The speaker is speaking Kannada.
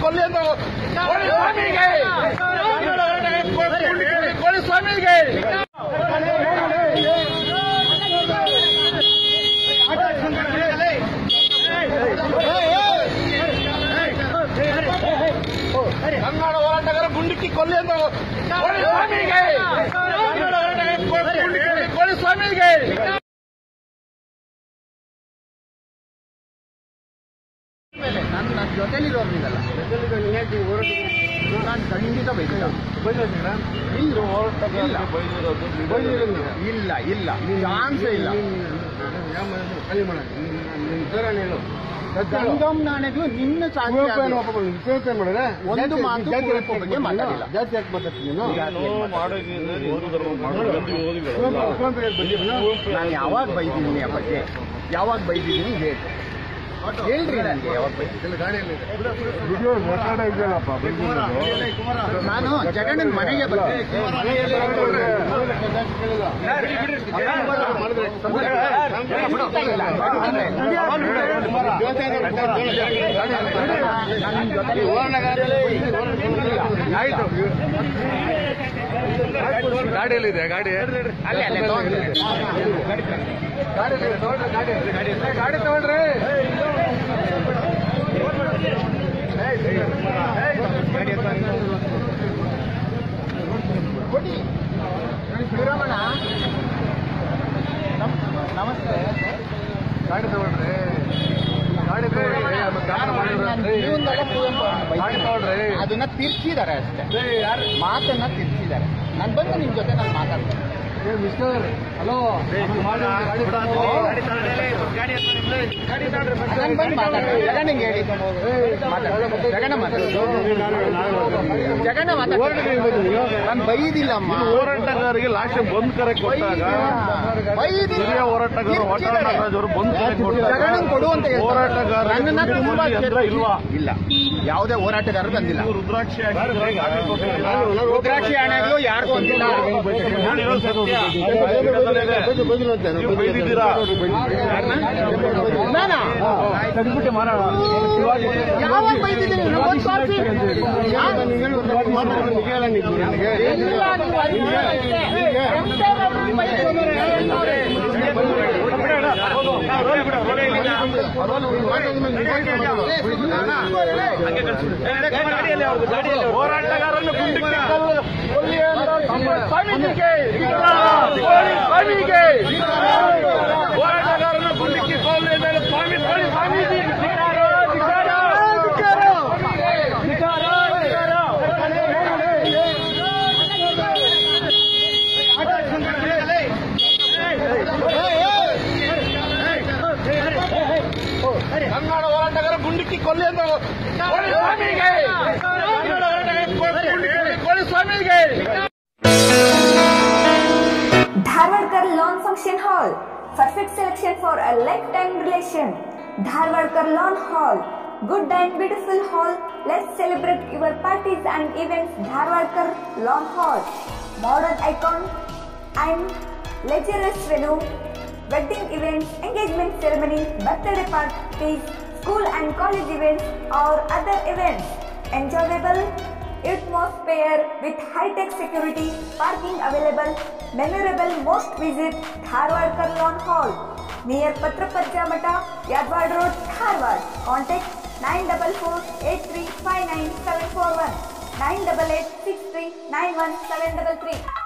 ಕೊಲ್ಲಿ ಎಂದು ಕೋಳಿ ಸ್ವಾಮಿಗೆ ಕೋಳಿ ಸ್ವಾಮಿಗೆ ಕನ್ನಡ ಹೋರಾಟಗಾರ ಗುಂಡಿಕ್ಕಿ ಕೊಲ್ಲಿ ಎಂದು ಕೋಳಿ ಸ್ವಾಮಿಗೆ ಕೋಳಿ ಸ್ವಾಮಿಗೆ ನಾನು ನನ್ನ ಜೊತೆಲಿರೋರು ನೀವಲ್ಲ ನಾನು ಖಂಡಿತ ಬೈದಿಲ್ಲ ಇಲ್ಲ ಇಲ್ಲ ಚಾನ್ಸೇ ಇಲ್ಲ ಸಂಗಮ್ ನಾಣ್ಯಗಳು ನಿನ್ನ ಸಾಧ್ಯ ಒಂದು ಮಾತು ಕುವೆಂಪು ಬಗ್ಗೆ ಮಾತಾಡಿಲ್ಲ ನಾನು ಯಾವಾಗ ಬೈದಿದ್ದೀನಿ ಆ ಬಗ್ಗೆ ಯಾವಾಗ ಬೈದಿದ್ದೀನಿ ಹೇಳಿ ಹೇಳ್ರಿ ನನಗೆ ಯಾವಾಗ ಬೈದಿದ್ದೀನಿ ನಾನು ಜಗಣ್ಣನ ಮನೆಗೆ ಬರ್ತೀನಿ ಗಾಡಿಯಲ್ಲಿದೆ ಗಾಡಿ ಅಲ್ಲೇ ಅಲ್ಲೇ ತಗೊಂಡ್ರೆ. ಗಾಡಿ ತಗೊಳ್ರಿ ಕೊಡಿ ಶ್ರೀರಮಣ ನಮ್- ನಮಸ್ತೆ ಗಾಡಿ ತಗೊಳ್ರಿ ಗಾಡಿ ತಗೊಳ್ರಿ ನಾನು ಜೀವನದಾಗ ಕುವೆಂಪು ಅವ್ರನ್ನ ಗಾಡಿ ಬೈತೀನಿ. ತಗೊಳ್ರಿ ಅದನ್ನ ತಿರ್ಚಿದ್ದಾರೆ ಅಷ್ಟೇ ಮಾತನ್ನ ತಿರ್ಚಿದ್ದಾರೆ ನಾನು ಬಂದು ನಿಮ್ ಜೊತೆ ನಾನು ಮಾತಾಡ್ತೀನಿ ಮಿಸ್ಟರ್ ಹಲೋ ಗಾಡಿ ನಾನು ಬಂದು ಮಾತಾಡ್ತೀನಿ ಜಗಣ್ಣಂಗೆ ಹೇಳಿ ಮಾತಾಡು. ಜಗಣ್ಣ ಮಾತಾಡು ಜಗಣ್ಣ ಮಾತಾಡ್ತೀನಿ ನಾನು ಬೈದಿಲ್ಲಮ್ಮ ಹೋರಾಟಗಾರರಿಗೆ ಲಾಸ್ಟ್ ಬಂದ್ ಕರೆ ಕೊಟ್ಟಾಗ ಬೈದಿಲ್ಲ ಹಿರಿಯ ಹೋರಾಟಗಾರರು ವಾಟಾಳ್ ನಾಗರಾಜ್ ಅವರು ಬಂದ್ ಕರೆ ಜಗಣ್ಣನ್ ಕೊಡು ಅಂತ ಕೊಟ್ಟಾಗ ಹೇಳ್ತಾರೆ. ಹೋರಾಟಗಾರರಿಗೆ ನನ್ನನ್ನ ಗುಂಡಿ ತುಂಬಾ ಕೊಡ್ಲಿ ಅಂದ್ರ ಇಲ್ವಾ ಇಲ್ಲ ಯಾವುದೇ ಹೋರಾಟಗಾರರು ಬಂದಿಲ್ಲ ನೀವು ರುದ್ರಾಕ್ಷಿ ಹಾಕಿದ್ರೆ ಗಾಡಿ ಕೊಟ್ಟಿಲ್ಲ. ರುದ್ರಾಕ್ಷಿ ಹಣಗಳು ಯಾರಿಗೂ ಅಂದಿಲ್ಲ ನಾನು ಇರೋದು ಸತ್ಯ. ನೀವು ಬೈದಿದ್ದೀರಾ ನಾನಾ ತೆಗೆದ್ಬಿಟ್ಟೆ ಮಾರಾಟ ಶಿವಾಜಿ ಯಾವಾಗ ಬೈದಿದ್ದೀನಿ ಒಂದು ತೋರ್ಸಿ. ಯಾ- ಇಲ್ಲ, ನೀವು ಅಲ್ಲಿ ಅಷ್ಟೇ. ಎಂತೆವ್ರು ಬೈದಿದ್ದಾರೆ. ಹೋರಾಟಗಾರನ್ನು ಗುಂಡಿಕ್ಕಿ ಕೊಲ್ಲ- ಕೊಲ್ಲಿ ಎಂದು ಸ್ವಾಮೀಜಿಗೆ ಕೋಳಿ ಸ್ವಾಮಿಗೆ ಹೋರಾಟಗಾರನ್ನು ಗುಂಡಿಕ್ಕಿ ಕೊಲ್ಲಿ ಎಂದು ಸ್ವಾಮಿ ಕೋಳಿ ಸ್ವಾಮೀಜಿ ಧಿಕ್ಕಾರ, ಧಿಕ್ಕಾರ, ಧಿಕ್ಕಾರ. ಧಿಕ್ಕಾರ, ಧಿಕ್ಕಾರ. ಕನ್ನಡ ಹೋರಾಟಗಾರ ಗುಂಡಿಕ್ಕಿ ಕೊಲ್ಲಿ ಎಂದು ಕೋಳಿ ಸ್ವಾಮಿಗೆ ಕನ್ನಡ ಹೋರಾಟಗಾರ ಗುಂಡಿಕ್ಕಿ ಕೋಳಿ ಸ್ವಾಮಿಗೆ Dharwadkar Lawn Function Hall. Perfect selection for a lifetime relation. Dharwadkar Lawn Hall. Good and beautiful hall. Let's celebrate your parties and events. Dharwadkar Lawn Hall. Modern icon and luxurious venue. Wedding events, engagement ceremony, birthday parties, school and college events or other events. Enjoyable atmosphere with high-tech security, parking available, memorable most visit Dharwad Karlon Hall near Patrapajja Mata, Yadwad Road, Dharwad. Contact 944-8359-741, 988-63-91733.